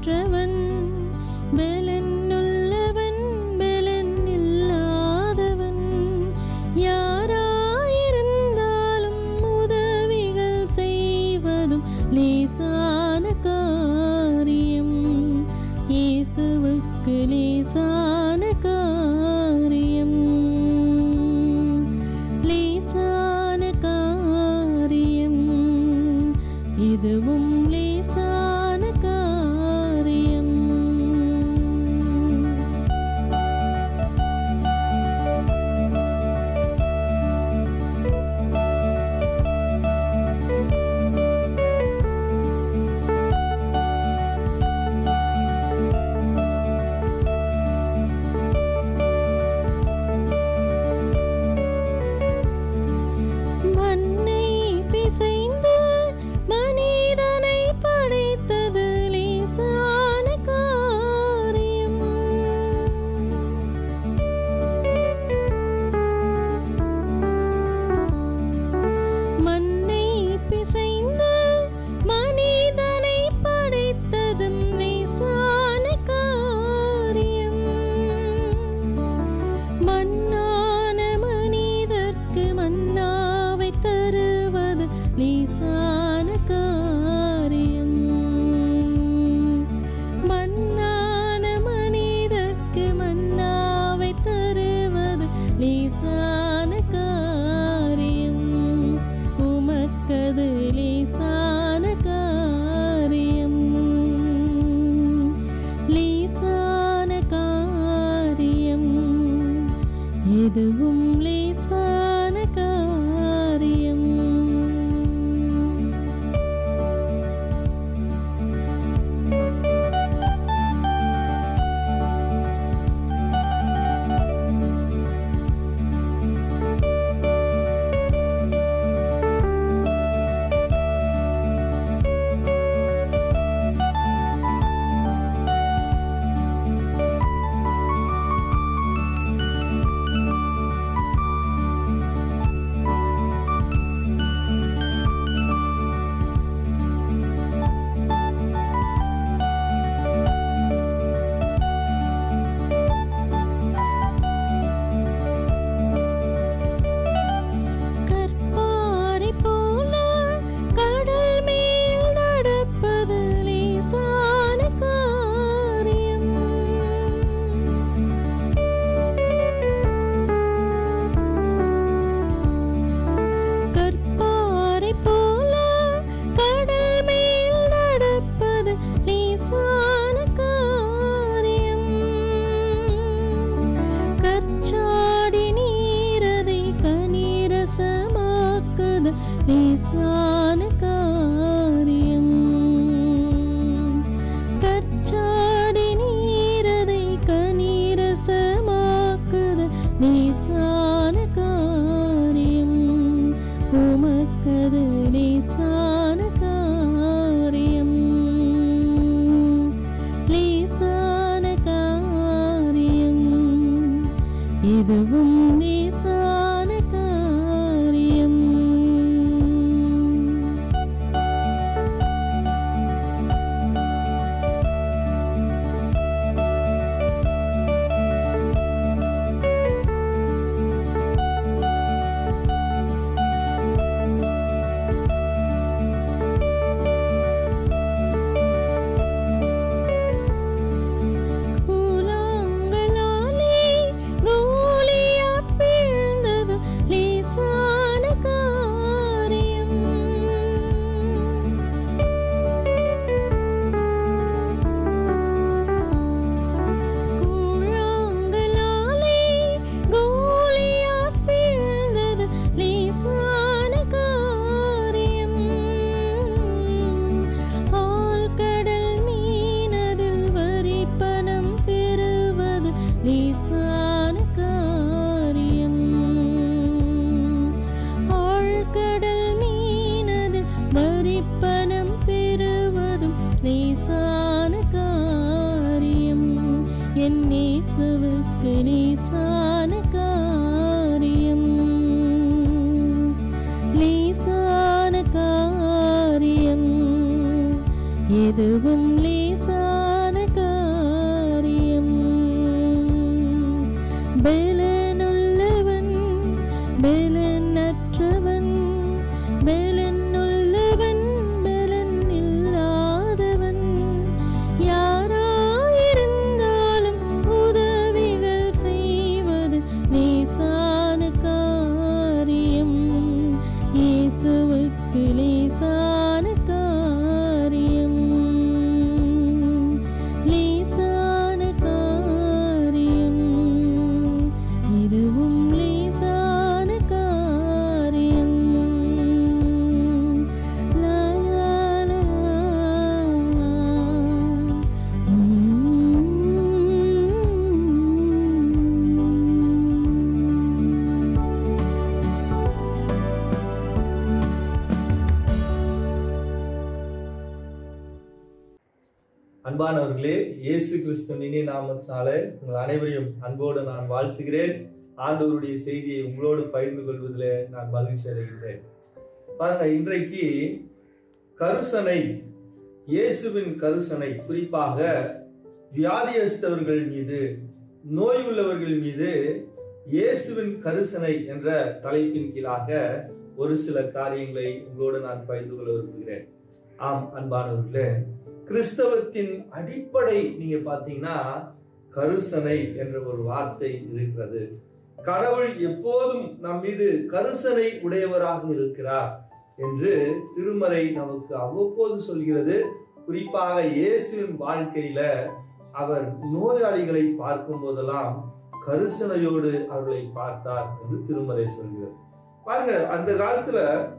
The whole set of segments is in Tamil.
பெற்றவன் பெலனுள்ளவன் பெலன் இல்லாதவன் யாராயிருந்தாலும் உதவிகள் செய்வதும் லேசான காரியம் இயேசுவுக்கு லேசான காரியம் லேசான காரியம் இதுவும் லேசான காரியம் மண்ணை பிசைந்து மனிதனை படைத்தது லேசான காரியம் மண்ணை பிசைந்து மனிதனை படைத்ததும் லேசான காரியம் மண்ணான மனிதர்க்கு மன்னாவை தருவது லேசான காரியம் மண்ணான மனிதர்க்கு மன்னாவை தருவது லேசான காரியம் உமக்கது லேசான காரியம் லேசான காரியம் எதுவும் லேசான காரியம் கற்பாறை போல கடல் மேல் நடப்பது லேசான காரியம் கற்பாறை போல கடல் மேல் நடப்பது லேசான காரியம் கற்சாடி நீரதை கனிரசமாக்குது லேசான காரியம் கற்சாடி நீரதை கனிரசமாக்குது லேசான காரியம் உமக்கது லேசான காரியம் லேசான காரியம் இதுவும் லேசான காரியம் கூழாங்கலாலே கோலியாத் பிழ்ந்தது லேசான காரியம் கூழாங்கலாலே கோலியாத் பிழ்ந்தது லேசான காரியம் ஆழ்கடல் மீனதில் வரி பணம் பெறுவது லேசான காரியம் ஆழ்கடல் மீனதில் வரி பணம் பெறுவதும் லேசான காரியம் என் நேசுவுக்கு லேசான காரியம் லேசான காரியம் எதுவும் லேசான அன்பானவர்களே இயேசு கிறிஸ்து இனிய நாமத்தினாலே உங்கள் அனைவரையும் அன்போடு நான் வாழ்த்துகிறேன் ஆண்டவருடைய செய்தியை உங்களோடு பகிர்ந்து கொள்வதிலே நான் மகிழ்ச்சி அடைகின்றேன் பாருங்க இன்றைக்கு கருசனை இயேசுவின் கருசனை குறிப்பாக வியாதியஸ்தவர்கள் மீது நோய் உள்ளவர்கள் மீது இயேசுவின் கருசனை என்ற தலைப்பின் கீழாக ஒரு சில காரியங்களை உங்களோடு நான் பகிர்ந்து கொள்ள விரும்புகிறேன் ஆம் அன்பானவர்களே கிறிஸ்தவத்தின் அடிப்படை நீங்க பாத்தீங்கன்னா கருசனை என்ற ஒரு வார்த்தை இருக்கிறது கடவுள் எப்போதும் நம் மீது கருசனை உடையவராக இருக்கிறார் என்று திருமறை நமக்கு அவ்வப்போது சொல்கிறது குறிப்பாக இயேசுவின் வாழ்க்கையில அவர் நோயாளிகளை பார்க்கும் போதெல்லாம் கருசனையோடு அவர்களை பார்த்தார் என்று திருமறை சொல்கிறது பாருங்க அந்த காலத்துல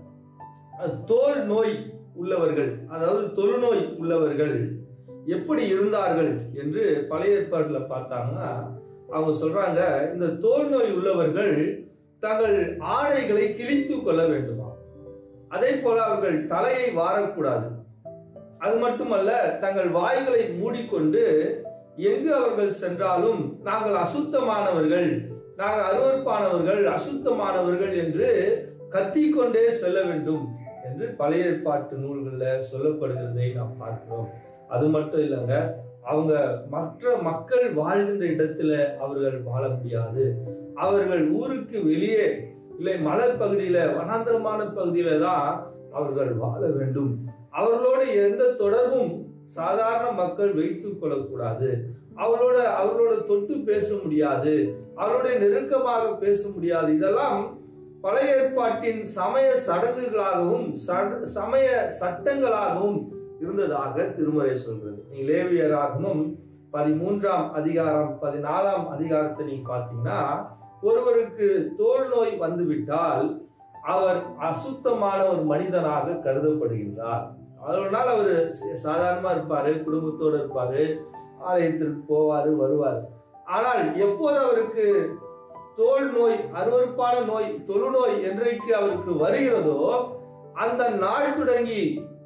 தோல் நோய் உள்ளவர்கள் அதாவது தொழுநோய் உள்ளவர்கள் எப்படி இருந்தார்கள் என்று பழைய ஏற்பாடுல பார்த்தாங்கன்னா அவங்க சொல்றாங்க இந்த தோல் நோய் உள்ளவர்கள் தங்கள் ஆடைகளை கிழித்து கொள்ள வேண்டுமா அதே போல அவர்கள் தலையை வாரக்கூடாது அது மட்டுமல்ல தங்கள் வாய்களை மூடிக்கொண்டு எங்கு அவர்கள் சென்றாலும் நாங்கள் அசுத்தமானவர்கள் நாங்கள் அருவறுப்பானவர்கள் அசுத்தமானவர்கள் என்று கத்திக்கொண்டே செல்ல வேண்டும் என்று பழைய ஏற்பாட்டு நூல்களில் சொல்லப்படுகிறதை நாம் பார்க்கிறோம் அது மட்டும் இல்லைங்க அவங்க மற்ற மக்கள் வாழ்கின்ற இடத்துல அவர்கள் வாழ முடியாது அவர்கள் ஊருக்கு வெளியே இல்லை மலர் பகுதியில வனாந்திரமான பகுதியில தான் அவர்கள் வாழ வேண்டும் அவர்களோடு எந்த தொடர்பும் சாதாரண மக்கள் வைத்துக் கொள்ளக்கூடாது அவர்களோட அவர்களோட தொட்டு பேச முடியாது அவருடைய நெருக்கமாக பேச முடியாது இதெல்லாம் பழைய ஏற்பாட்டின் சமய சடங்குகளாகவும் சமய சட்டங்களாகவும் இருந்ததாக திருமறை சொல்கிறது நீ லேவியராகவும் பதிமூன்றாம் அதிகாரம் பதினாலாம் அதிகாரத்தை நீங்க பார்த்தீங்கன்னா ஒருவருக்கு தோல் நோய் வந்துவிட்டால் அவர் அசுத்தமான ஒரு மனிதனாக கருதப்படுகின்றார் அதனால் அவர் சாதாரணமா இருப்பாரு குடும்பத்தோடு இருப்பாரு ஆலயத்திற்கு போவாரு வருவார் ஆனால் எப்போது அவருக்கு தோல் நோய் அருவறுப்பான நோய் தொழுநோய் என்றைக்கு அவருக்கு வருகிறதோ அந்த நாள் தொடங்கி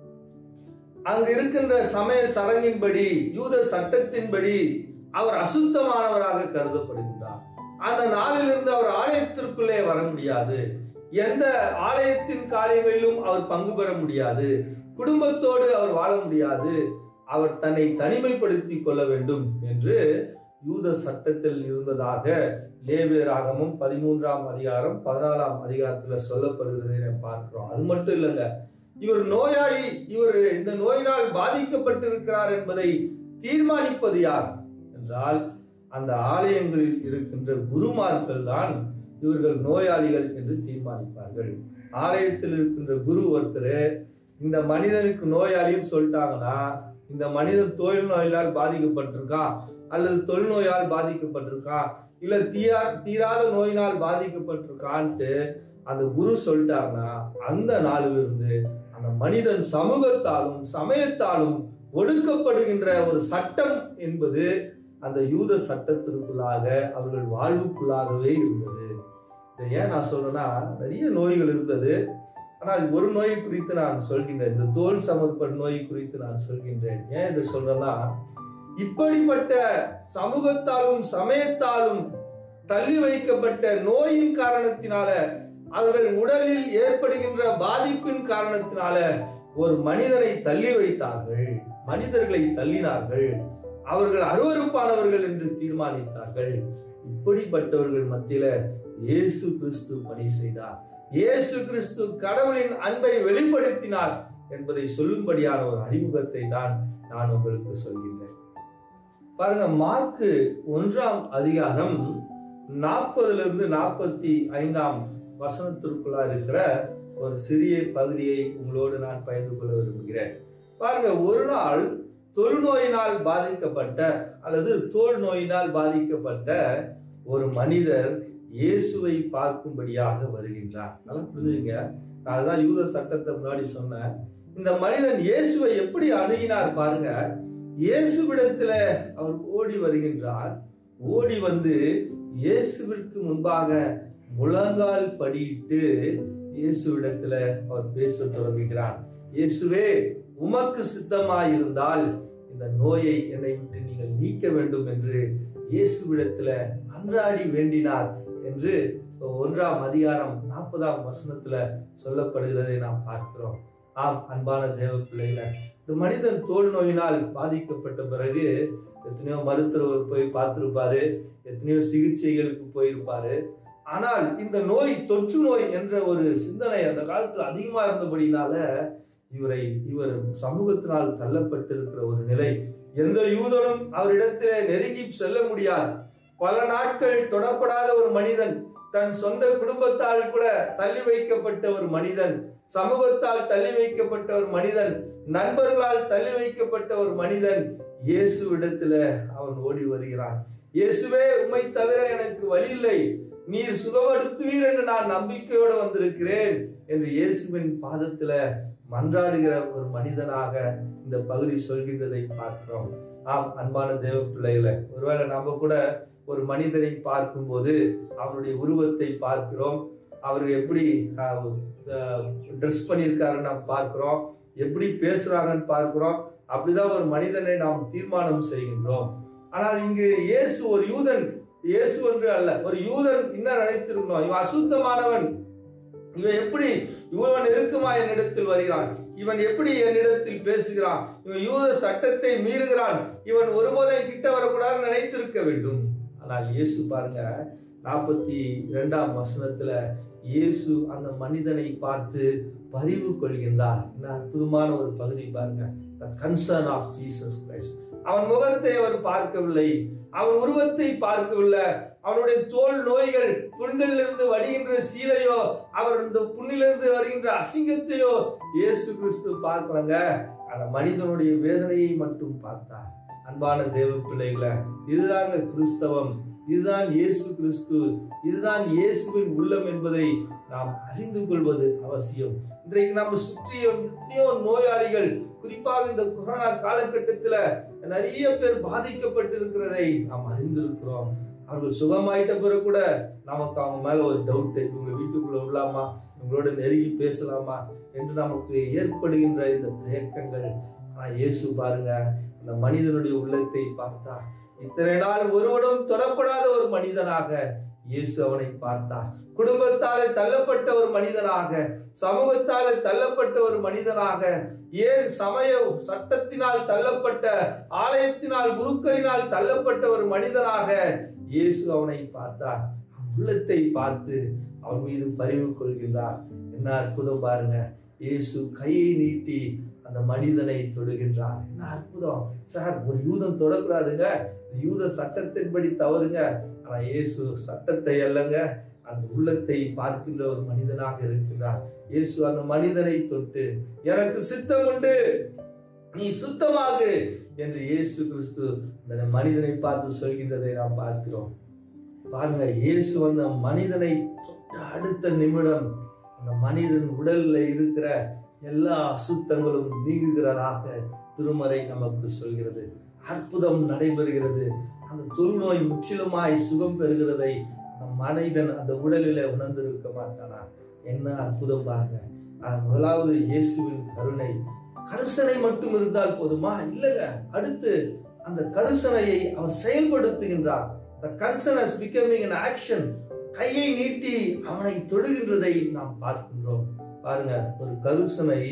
அங்கு இருக்கின்ற சமய சடங்கின்படி யூத சட்டத்தின்படி அவர் அசுத்தமானவராக கருதப்படுகின்றார் அந்த நாளிலிருந்து அவர் ஆலயத்திற்குள்ளே வர முடியாது எந்த ஆலயத்தின் காரியங்களிலும் அவர் பங்கு பெற முடியாது குடும்பத்தோடு அவர் வாழ முடியாது அவர் தன்னை தனிமைப்படுத்தி கொள்ள வேண்டும் என்று யூத சட்டத்தில் இருந்ததாக லேவியராகமும் பதிமூன்றாம் அதிகாரம் பதினாலாம் அதிகாரத்துல சொல்லப்படுகிறதை நாம் பார்க்கிறோம் அது மட்டும் இல்லைங்க இவர் நோயாளி இவர் இந்த நோயினால் பாதிக்கப்பட்டிருக்கிறார் என்பதை தீர்மானிப்பது யார் என்றால் அந்த ஆலயங்களில் இருக்கின்ற குருமார்கள் தான் இவர்கள் நோயாளிகள் என்று தீர்மானிப்பார்கள் ஆலயத்தில் இருக்கின்ற குரு ஒருத்தர் இந்த மனிதனுக்கு நோயாளின்னு சொல்லிட்டாங்கன்னா இந்த மனிதன் தொழில் நோயினால் பாதிக்கப்பட்டிருக்கா அல்லது தொழுநோயால் பாதிக்கப்பட்டிருக்கா இல்ல தீரா தீராத நோயினால் பாதிக்கப்பட்டிருக்கான்ட்டு அந்த குரு சொல்லிட்டாருன்னா அந்த நாளிலிருந்து அந்த மனிதன் சமூகத்தாலும் சமயத்தாலும் ஒடுக்கப்படுகின்ற ஒரு சட்டம் என்பது அந்த யூத சட்டத்திற்குள்ளாக அவர்கள் வாழ்வுக்குள்ளாகவே இருந்தது இதை ஏன் நான் சொல்றேன்னா நிறைய நோய்கள் இருந்தது ஆனால் ஒரு நோய் குறித்து நான் சொல்கின்றேன் இந்த தோல் சம்பந்தப்பட்ட நோய் குறித்து நான் சொல்கின்றேன் ஏன் இதை சொல்றேன்னா இப்படிப்பட்ட சமூகத்தாலும் சமயத்தாலும் தள்ளி வைக்கப்பட்ட நோயின் காரணத்தினால அவர்கள் உடலில் ஏற்படுகின்ற பாதிப்பின் காரணத்தினால ஒரு மனிதனை தள்ளி வைத்தார்கள் மனிதர்களை தள்ளினார்கள் அவர்கள் அருவறுப்பானவர்கள் என்று தீர்மானித்தார்கள் இப்படிப்பட்டவர்கள் மத்தியில இயேசு கிறிஸ்து பணி செய்தார் இயேசு கிறிஸ்து கடவுளின் அன்பை வெளிப்படுத்தினார் என்பதை சொல்லும்படியான ஒரு அறிமுகத்தை தான் நான் உங்களுக்கு சொல்கின்றேன் பாருங்க மார்க்கு ஒன்றாம் அதிகாரம் நாற்பதுல இருந்து நாற்பத்தி ஐந்தாம் வசனத்திற்குள்ளா இருக்கிற ஒரு சிறிய பகுதியை உங்களோடு நான் பகிர்ந்து கொள்ள விரும்புகிறேன் பாருங்க ஒரு நாள் தொழுநோயினால் பாதிக்கப்பட்ட அல்லது தோல் நோயினால் பாதிக்கப்பட்ட ஒரு மனிதர் இயேசுவை பார்க்கும்படியாக வருகின்றார் நல்லா புரிஞ்சுங்க நான் அதுதான் யூத சட்டத்தை முன்னாடி சொன்னேன் இந்த மனிதன் இயேசுவை எப்படி அணுகினார் பாருங்க இயேசுவிடத்துல அவர் ஓடி வருகின்றார் ஓடி வந்து இயேசுவிற்கு முன்பாக முழங்கால் படியிட்டு இயேசுவிடத்துல அவர் பேச தொடங்குகிறார் இயேசுவே உமக்கு சித்தமாயிருந்தால் இந்த நோயை என்னை விட்டு நீங்கள் நீக்க வேண்டும் என்று இயேசுவிடத்துல அன்றாடி வேண்டினார் என்று ஒன்றாம் அதிகாரம் நாற்பதாம் வசனத்துல சொல்லப்படுகிறதை நாம் பார்க்கிறோம் ஆம் அன்பான தேவ பிள்ளைகளை இந்த மனிதன் தோல் நோயினால் பாதிக்கப்பட்ட பிறகு எத்தனையோ மருத்துவர் போய் பார்த்திருப்பாரு எத்தனையோ சிகிச்சைகளுக்கு போயிருப்பாரு ஆனால் இந்த நோய் தொற்று நோய் என்ற ஒரு சிந்தனை அந்த காலத்துல அதிகமா இருந்தபடினால இவரை இவர் சமூகத்தினால் தள்ளப்பட்டிருக்கிற ஒரு நிலை எந்த யூதனும் அவரிடத்திலே நெருங்கி செல்ல முடியாது பல நாட்கள் தொடப்படாத ஒரு மனிதன் தன் சொந்த குடும்பத்தால் கூட தள்ளி வைக்கப்பட்ட ஒரு மனிதன் சமூகத்தால் தள்ளி வைக்கப்பட்ட ஒரு மனிதன் நண்பர்களால் தள்ளி வைக்கப்பட்ட ஒரு மனிதன் இயேசு இடத்துல அவன் ஓடி வருகிறான் இயேசுவே உம்மை தவிர எனக்கு வழி இல்லை நீர் சுகப்படுத்துவீர் என்று நான் நம்பிக்கையோடு வந்திருக்கிறேன் என்று இயேசுவின் பாதத்துல மன்றாடுகிற ஒரு மனிதனாக இந்த பகுதி சொல்கின்றதை பார்க்கிறோம் ஆம் அன்பான தேவ பிள்ளைகளை ஒருவேளை நாம கூட ஒரு மனிதனை பார்க்கும்போது அவருடைய உருவத்தை பார்க்கிறோம் அவர் எப்படி ட்ரெஸ் பண்ணியிருக்காருன்னு நாம் பார்க்கிறோம் எப்படி பேசுறாங்கன்னு பார்க்கிறோம் அப்படிதான் ஒரு மனிதனை நாம் தீர்மானம் செய்கின்றோம் ஆனால் இங்கு இயேசு ஒரு யூதன் இயேசு என்று அல்ல ஒரு யூதன் என்ன நினைத்திருந்தோம் இவன் அசுத்தமானவன் இவன் எப்படி இவன் நெருக்கமா என்னிடத்தில் வருகிறான் இவன் எப்படி என்னிடத்தில் பேசுகிறான் இவன் யூத சட்டத்தை மீறுகிறான் இவன் ஒருபோதும் கிட்ட வரக்கூடாது நினைத்திருக்க வேண்டும் ஆனால் இயேசு பாருங்க நாற்பத்தி இரண்டாம் வசனத்துல இயேசு அந்த மனிதனை பார்த்து பரிவு கொள்கின்றார் என்ன அற்புதமான ஒரு பகுதி பாருங்க the concern of Jesus Christ அவன் முகத்தை அவர் பார்க்கவில்லை அவன் உருவத்தை பார்க்கவில்லை அவனுடைய தோல் நோய்கள் புண்ணிலிருந்து வடிகின்ற சீலையோ அவர் இந்த புண்ணிலிருந்து வருகின்ற அசிங்கத்தையோ இயேசு கிறிஸ்து பார்க்கலங்க அந்த மனிதனுடைய வேதனையை மட்டும் பார்த்தார் அன்பான தேவ பிள்ளைகளை இதுதாங்க கிறிஸ்தவம் இதுதான் இயேசு கிறிஸ்து இதுதான் இயேசுவின் உள்ளம் என்பதை நாம் அறிந்து கொள்வது அவசியம் இன்றைக்கு நம்ம சுற்றியும் எத்தனையோ நோயாளிகள் குறிப்பாக இந்த கொரோனா காலகட்டத்துல நிறைய பேர் பாதிக்கப்பட்டிருக்கிறதை நாம் அறிந்திருக்கிறோம் அவர்கள் சுகமாயிட்ட பிறகு கூட நமக்கு அவங்க மேல ஒரு டவுட் இவங்க வீட்டுக்குள்ள விடலாமா இவங்களோட நெருங்கி பேசலாமா என்று நமக்கு ஏற்படுகின்ற இந்த தயக்கங்கள் ஆனா இயேசு பாருங்க அந்த மனிதனுடைய உள்ளத்தை பார்த்தா இத்தனை நாள் ஒருவனும் தொடப்படாத ஒரு மனிதனாக இயேசு அவனை பார்த்தார் குடும்பத்தாலே தள்ளப்பட்ட ஒரு மனிதனாக சமூகத்தாலே தள்ளப்பட்ட ஒரு மனிதனாக ஏன் சமய சட்டத்தினால் தள்ளப்பட்ட ஆலயத்தினால் குருக்களினால் தள்ளப்பட்ட ஒரு மனிதனாக இயேசு அவனை பார்த்தார் உள்ளத்தை பார்த்து அவன் மீது பரிவு கொள்கின்றார் என்ன அற்புதம் பாருங்க இயேசு கையை நீட்டி அந்த மனிதனை தொடுகின்றார் என்ன அற்புதம் சார் ஒரு யூதன் தொடக்கூடாதுங்க யூத சட்டத்தின்படி தவறுங்க ஆனா இயேசு சட்டத்தை அல்லங்க அந்த உள்ளத்தை பார்க்கின்ற ஒரு மனிதனாக இருக்கிறார் இயேசு அந்த மனிதனை தொட்டு எனக்கு சித்தம் உண்டு நீ சுத்தமாகு என்று இயேசு கிறிஸ்து அந்த மனிதனை பார்த்து சொல்கின்றதை நாம் பார்க்கிறோம் பாருங்க இயேசு அந்த மனிதனை தொட்ட அடுத்த நிமிடம் அந்த மனிதன் உடல்ல இருக்கிற எல்லா அசுத்தங்களும் நீங்குகிறதாக திருமறை நமக்கு சொல்கிறது அற்புதம் நடைபெறுகிறது அந்த தொழுநோய் முற்றிலுமாய் சுகம் பெறுகிறதை அந்த மனிதன் அந்த உடலில உணர்ந்திருக்க மாட்டானா என்ன அற்புதம் பாருங்க ஆஹ் முதலாவது இயேசுவின் கருணை கருசனை மட்டும் இருந்தால் போதுமா இல்லைங்க அடுத்து அந்த கருசனையை அவர் செயல்படுத்துகின்றார் the concern is becoming an action கையை நீட்டி அவனை தொடுகின்றதை நாம் பார்க்கின்றோம் பாருங்க ஒரு கருசனை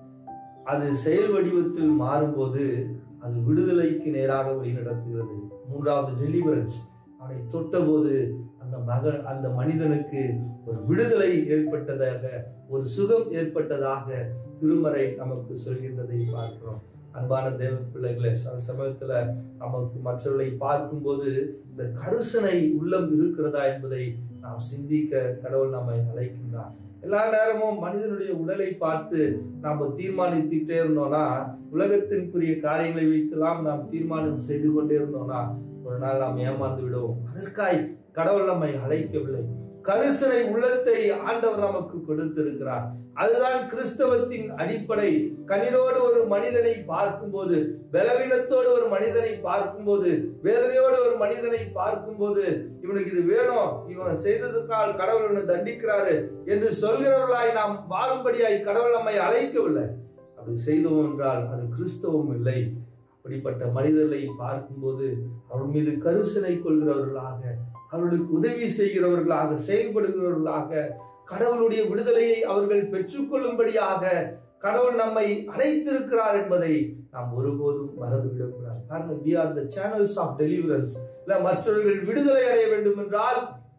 அது செயல் வடிவத்தில் மாறும்போது அது விடுதலைக்கு நேராக வழிநடத்துகிறது மூன்றாவது டெலிவரன்ஸ் அவனை தொட்டபோது அந்த மகன் அந்த மனிதனுக்கு ஒரு விடுதலை ஏற்பட்டதாக ஒரு சுகம் ஏற்பட்டதாக திருமறை நமக்கு சொல்கின்றதை பார்க்கிறோம் அன்பான தேவ பிள்ளைகளே சில சமயத்துல நமக்கு மற்றவர்களை பார்க்கும்போது இந்த கருசனை உள்ளம் இருக்கிறதா என்பதை நாம் சிந்திக்க கடவுள் நம்மை அழைக்கின்றார் எல்லா நேரமும் மனிதனுடைய உடலை பார்த்து நாம் தீர்மானித்துட்டே இருந்தோம்னா உலகத்திற்குரிய காரியங்களை வைத்துலாம் நாம் தீர்மானம் செய்து கொண்டே இருந்தோம்னா ஒரு நாள் நாம் ஏமாந்து விடுவோம் அதற்காய் கடவுள் நம்மை அழைக்கவில்லை கருசனை உள்ளத்தை ஆண்டவர் நமக்கு கொடுத்திருக்கிறார் அதுதான் கிறிஸ்தவத்தின் அடிப்படை கண்ணீரோடு ஒரு மனிதனை பார்க்கும்போது பலவீனத்தோடு ஒரு மனிதனை பார்க்கும்போது வேதனையோடு ஒரு மனிதனை பார்க்கும்போது இவனுக்கு இது வேணும் இவன் செய்ததுக்கால் கடவுள் இவனை தண்டிக்கிறாரு என்று சொல்கிறவர்களாய் நாம் வாழும்படியாய் கடவுள் நம்மை அழைக்கவில்லை அப்படி செய்தோம் என்றால் அது கிறிஸ்தவம் இல்லை அப்படிப்பட்ட மனிதர்களை பார்க்கும்போது அவர்கள் மீது கருசனை கொள்கிறவர்களாக அவர்களுக்கு உதவி செய்கிறவர்களாக செயல்படுகிறவர்களாக கடவுளுடைய விடுதலையை அவர்கள் பெற்றுக்கொள்ளும்படியாக கடவுள் நம்மை அழைத்திருக்கிறார் என்பதை நாம் ஒருபோதும் மறந்துவிடக்கூடாது காரணம் we are the channels of deliverance இல்ல மற்றவர்கள் விடுதலை அடைய வேண்டும் என்றால்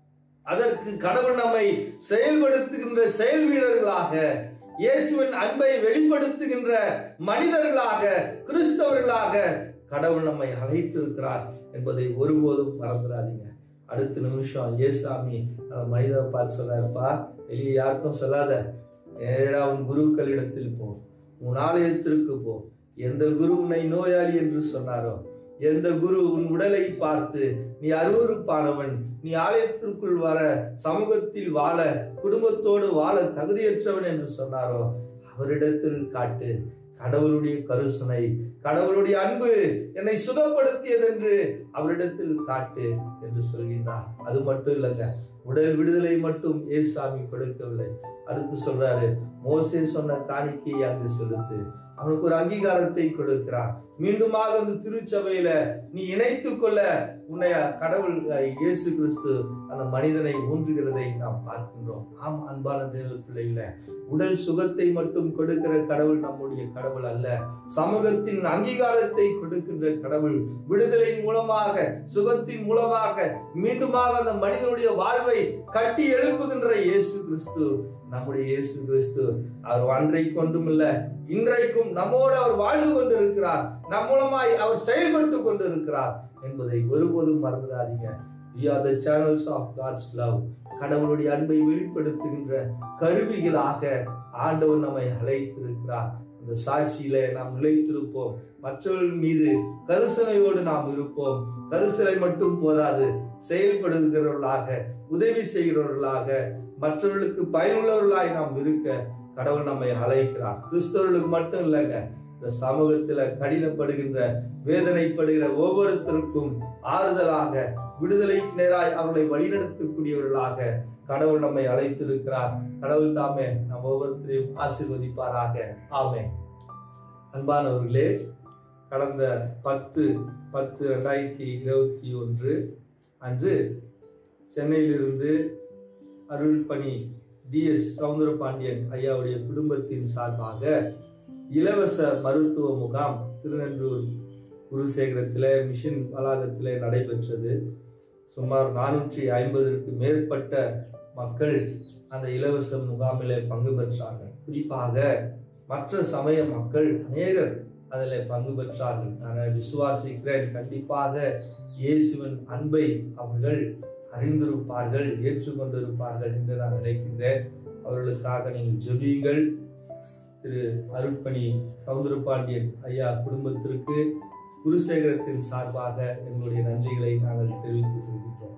அதற்கு கடவுள் நம்மை செயல்படுத்துகின்ற செயல் வீரர்களாக இயேசுவின் அன்பை வெளிப்படுத்துகின்ற மனிதர்களாக கிறிஸ்தவர்களாக கடவுள் நம்மை அழைத்திருக்கிறார் என்பதை ஒருபோதும் மறந்துடாதீங்க அடுத்த நிமிஷம் ஏசாமி அந்த மனிதரை பார்த்து சொல்லாருப்பா வெளியே யாருக்கும் சொல்லாத நேரா உன் குருக்களிடத்தில் போ உன் ஆலயத்திற்கு போ எந்த குரு உன்னை நோயாளி என்று சொன்னாரோ எந்த குரு உன் உடலை பார்த்து நீ அருவருப்பானவன் நீ ஆலயத்திற்குள் வர சமூகத்தில் வாழ குடும்பத்தோடு வாழ தகுதியற்றவன் என்று சொன்னாரோ அவரிடத்தில் காட்டு கடவுளுடைய கருசனை கடவுளுடைய அன்பு என்னை சுகப்படுத்தியது என்று அவரிடத்தில் காட்டு என்று சொல்கின்றார் அது மட்டும் இல்லைங்க உடல் விடுதலை மட்டும் ஏசாமி கொடுக்கவில்லை அடுத்து சொல்றாரு மோசே சொன்ன காணிக்கையை அங்கு செலுத்து அவனுக்கு ஒரு அங்கீகாரத்தை கொடுக்கிறார் மீண்டுமாக அந்த திருச்சபையில நீ இணைத்துக் கொள்ள உன்னை கடவுள் அஹ், இயேசு கிறிஸ்து அந்த மனிதனை ஊன்றுகிறதை நாம் பார்க்கின்றோம் ஆம் அன்பான தேவ பிள்ளைகள உடல் சுகத்தை மட்டும் கொடுக்கிற கடவுள் நம்முடைய கடவுள் அல்ல சமூகத்தின் அங்கீகாரத்தை கொடுக்கின்ற கடவுள் விடுதலையின் மூலமாக சுகத்தின் மூலமாக மீண்டுமாக அந்த மனிதனுடைய வாழ்வை கட்டி எழுப்புகின்ற இயேசு கிறிஸ்து நம்முடைய இயேசு கிறிஸ்து அவர் அன்றை கொண்டும் இல்ல இன்றைக்கும் நம்மோடு அவர் வாழ்ந்து கொண்டிருக்கிறார் நம் மூலமாய் அவர் செயல்பட்டு கொண்டிருக்கிறார் என்பதை ஒருபோதும் மறந்துடாதீங்க we are the channels of God's love கடவுளுடைய அன்பை வெளிப்படுத்துகின்ற கருவிகளாக ஆண்டவர் நம்மை அழைத்திருக்கிறார் அந்த சாட்சியில நாம் நிலைத்திருப்போம் மற்றவர்கள் மீது கருசனையோடு நாம் இருப்போம் கருசனை மட்டும் போதாது செயல்படுகிறவர்களாக உதவி செய்கிறவர்களாக மற்றவர்களுக்கு பயனுள்ளவர்களாய் நாம் இருக்க கடவுள் நம்மை அழைக்கிறார் கிறிஸ்தவர்களுக்கு மட்டும் இல்லைங்க இந்த சமூகத்துல கடினப்படுகின்ற வேதனைப்படுகிற ஒவ்வொருத்தருக்கும் ஆறுதலாக விடுதலைக்கு நேராய் அவர்களை வழிநடத்தக்கூடியவர்களாக கடவுள் நம்மை அழைத்திருக்கிறார் கடவுள் தாமே நம் ஒவ்வொருத்தரையும் ஆசீர்வதிப்பாராக ஆமே அன்பானவர்களே கடந்த பத்து பத்து ரெண்டாயிரத்தி இருபத்தி ஒன்று அன்று சென்னையிலிருந்து அருள்பணி டிஎஸ் சவுந்தரபாண்டியன் ஐயாவுடைய குடும்பத்தின் சார்பாக இலவச மருத்துவ முகாம் திருநென்றூர் குருசேகரத்தில் மிஷன் வளாகத்தில் நடைபெற்றது சுமார் நானூற்றி ஐம்பதற்கு மேற்பட்ட மக்கள் அந்த இலவச முகாமில் பங்கு பெற்றார்கள் குறிப்பாக மற்ற சமய மக்கள் அநேகர் அதில் பங்கு பெற்றார்கள் நான் விசுவாசிக்கிறேன் கண்டிப்பாக இயேசுவின் அன்பை அவர்கள் அறிந்திருப்பார்கள் ஏற்றுக்கொண்டிருப்பார்கள் என்று நான் நினைக்கின்றேன் அவர்களுக்காக நீங்கள் ஜெபியுங்கள் திரு அருட்பணி சவுந்தரபாண்டியன் ஐயா குடும்பத்திற்கு குருசேகரத்தின் சார்பாக எங்களுடைய நன்றிகளை நாங்கள் தெரிவித்துக் கொள்கின்றோம்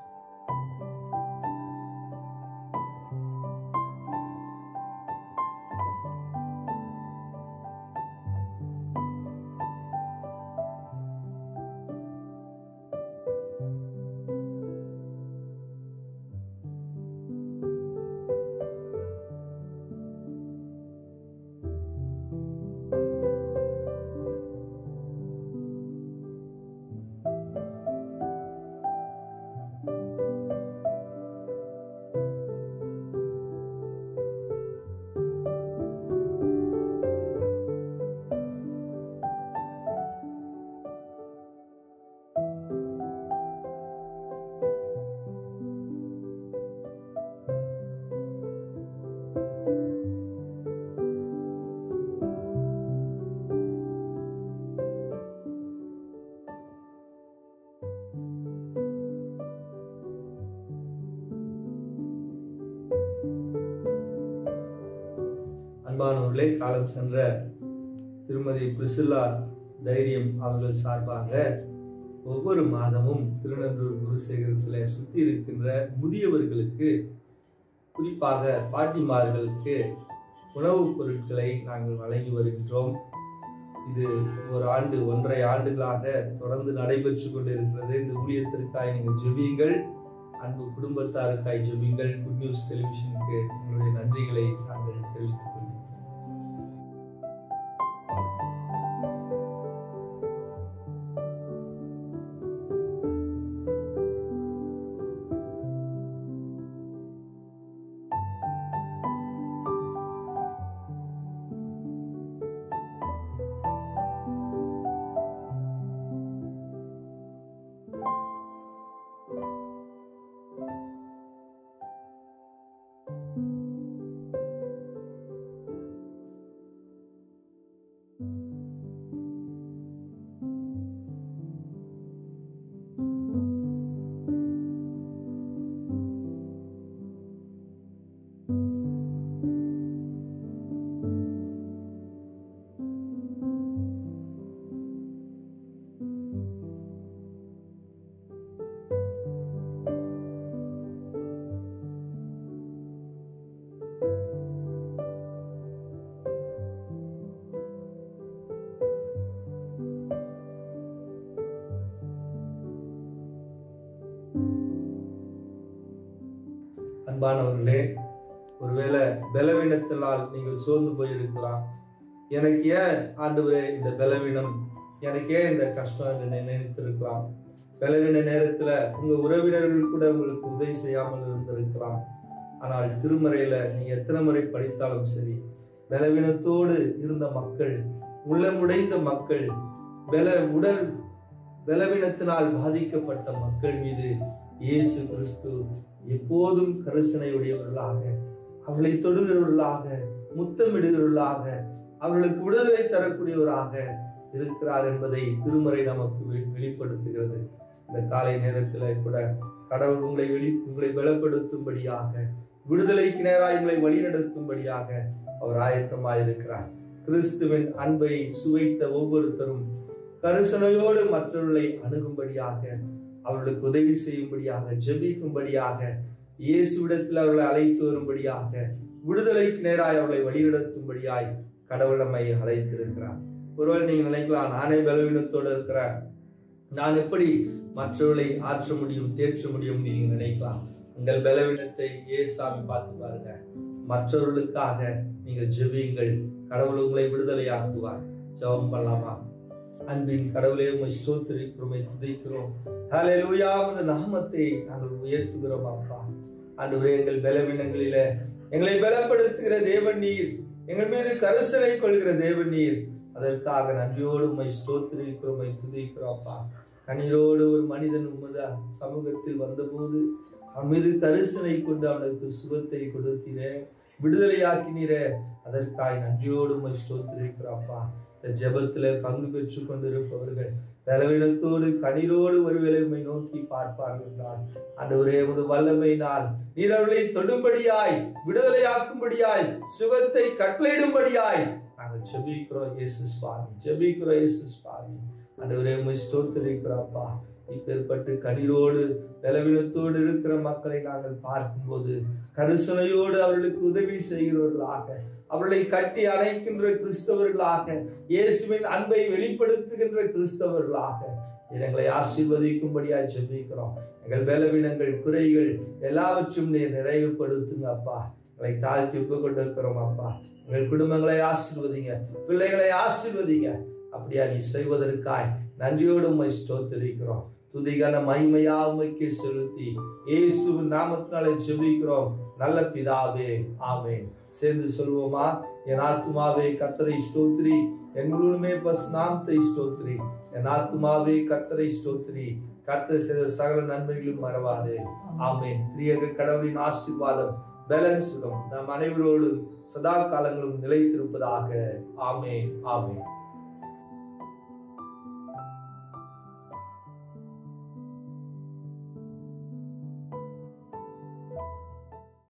அன்பானவர்களே காலம் சென்ற திருமதி பிரிசில்லா தைரியம் அவர்கள் சார்பாக ஒவ்வொரு மாதமும் திருநென்றூர் குருசேகரத்தில் சுற்றி இருக்கின்ற முதியவர்களுக்கு குறிப்பாக பாட்டிமார்களுக்கு உணவுப் பொருட்களை நாங்கள் வழங்கி வருகின்றோம் இது ஒரு ஆண்டு ஒன்றரை ஆண்டுகளாக தொடர்ந்து நடைபெற்று கொண்டிருக்கிறது இந்த ஊழியத்திற்காய் நீங்கள் ஜெபியுங்கள் அன்பு குடும்பத்தாருக்காய் ஜெபியுங்கள் குட் நியூஸ் டெலிவிஷனுக்கு உங்களுடைய நன்றிகளை நாங்கள் தெரிவித்துக் கொள்கிறோம் அன்பானவர்களே ஒருவேளை பலவீனத்தினால் நீங்கள் சோர்ந்து போயிருக்கலாம் எனக்கு ஏன் ஆண்டவரே இந்த பலவீனம் எனக்கு ஏன் இந்த கஷ்டம் என்று நினைத்திருக்கலாம் பலவீன நேரத்துல உங்க உறவினர்கள் கூட உங்களுக்கு உதவி செய்யாமல் இருந்திருக்கலாம் ஆனால் திருமறையில நீங்க எத்தனை முறை படித்தாலும் சரி பலவீனத்தோடு இருந்த மக்கள் உள்ளமுடைந்த மக்கள் பல உடல் பலவீனத்தினால் பாதிக்கப்பட்ட மக்கள் மீது இயேசு கிறிஸ்து எப்போதும் கரிசனையுடையவர்களாக அவர்களை தொடுகிறவர்களாக முத்தமிடுகிறவர்களாக அவர்களுக்கு விடுதலை தரக்கூடியவராக இருக்கிறார் என்பதை திருமறை நமக்கு வெ- வெளிப்படுத்துகிறது இந்த காலை நேரத்துல கூட கடவுள் உங்களை வெளி உங்களை பலப்படுத்தும்படியாக விடுதலைக்கு நேராக உங்களை வழிநடத்தும்படியாக அவர் ஆயத்தமாயிருக்கிறார் கிறிஸ்துவின் அன்பை சுவைத்த ஒவ்வொருத்தரும் கருசனையோடு மற்றவர்களை அணுகும்படியாக அவர்களுக்கு உதவி செய்யும்படியாக ஜெபிக்கும்படியாக இயேசுவிடத்தில் அவர்களை அழைத்து வரும்படியாக விடுதலைக்கு நேராய் அவர்களை வழிநடத்தும்படியாய் கடவுள் நம்மை அழைத்திருக்கிறார் ஒருவேளை நீங்க நினைக்கலாம் நானே பலவீனத்தோடு இருக்கிறேன் நான் எப்படி மற்றவர்களை ஆற்ற முடியும் தேற்ற முடியும் நீங்க நினைக்கலாம் உங்கள் பலவீனத்தை ஏசாமி பார்த்து பாருங்க மற்றவர்களுக்காக நீங்கள் ஜெபியுங்கள் கடவுள் உங்களை விடுதலையாக்குவார் ஜெபம் பண்ணலாமா அன்பின் கடவுளே உமை ஸ்தோத்திரிக்கிறோம் உம்மை துதிக்கிறோம் ஹalleluya உமது நாமத்தை நாங்கள் உயர்த்துகிறோம் அப்பா ஆண்டவரே எங்கள் பலவீனங்களில எங்களை பலப்படுத்துகிற தேவன் நீர் எங்கள் மீது கரிசனை கொள்கிற தேவன் நீர் அதற்காக நன்றியோடு உம்மை ஸ்தோத்திரிக்கிறோம் உம்மை துதிக்கிறோம் அப்பா கண்ணீரோடு ஒரு மனிதன் உமது சமூகத்தில் வந்தபோது அவன் மீது கரிசனை கொண்டு அவனுக்கு சுகத்தை கொடுத்தீரே விடுதலையாக்கினீரே அதற்காய் நன்றியோடு உம்மை ஸ்தோத்திரிக்கிறோம் அப்பா இந்த ஜெபத்துல பங்கு பெற்று கொண்டிருப்பவர்கள் பலவீனத்தோடு கண்ணீரோடு ஒருவேளை உம்மை நோக்கி பார்ப்பார்கள் என்றால் ஆண்டவரே உமது வல்லமையினால் நீர் அவர்களை தொடும்படியாய் விடுதலையாக்கும்படியாய் சுகத்தை கட்டளையிடும்படியாய் நாங்கள் ஜெபிக்கிறோம் இயேசு சுவாமி ஜெபிக்கிறோம் இயேசு சுவாமி ஆண்டவரே உம்மை ஸ்தோத்திரிக்கிறோம்ப்பா இப்பேற்பட்டு கண்ணீரோடு பலவீனத்தோடு இருக்கிற மக்களை நாங்கள் பார்க்கும்போது கருசனையோடு அவர்களுக்கு உதவி செய்கிறவர்களாக அவர்களை கட்டி அணைக்கின்ற கிறிஸ்தவர்களாக இயேசுவின் அன்பை வெளிப்படுத்துகின்ற கிறிஸ்தவர்களாக நீர் எங்களை ஆசீர்வதிக்கும்படியாய் ஜெபிக்கிறோம் எங்கள் பலவீனங்கள் குறைகள் எல்லாவற்றும் நீர் நிறைவுபடுத்துங்க அப்பா எங்களை தாழ்த்தி ஒப்பு கொண்டிருக்கிறோம் அப்பா எங்கள் குடும்பங்களை ஆசீர்வதிங்க பிள்ளைகளை ஆசீர்வதிங்க அப்படியா நீ செய்வதற்காய் நன்றியோடு உம்மை ஸ்தோத்திரிக்கிறோம் துதிகான மகிமையா உமைக்கு செலுத்தி இயேசுவின் நாமத்தினாலே ஜெபிக்கிறோம் நல்ல பிதாவே ஆமென் சேர்ந்து சொல்வோமா என் ஆத்துமாவே கர்த்தரை ஸ்தோத்திரி என் முழுமே பஸ் நாமத்தை ஸ்தோத்திரி என் ஆத்துமாவே கர்த்தரை ஸ்தோத்திரி கர்த்தர் செய்த சகல நன்மைகளும் மறவாது ஆமென் திரியக கடவுளின் ஆசீர்வாதம் பலன் சுகம் நம் அனைவரோடு சதா காலங்களும் நிலைத்திருப்பதாக ஆமென் ஆமென்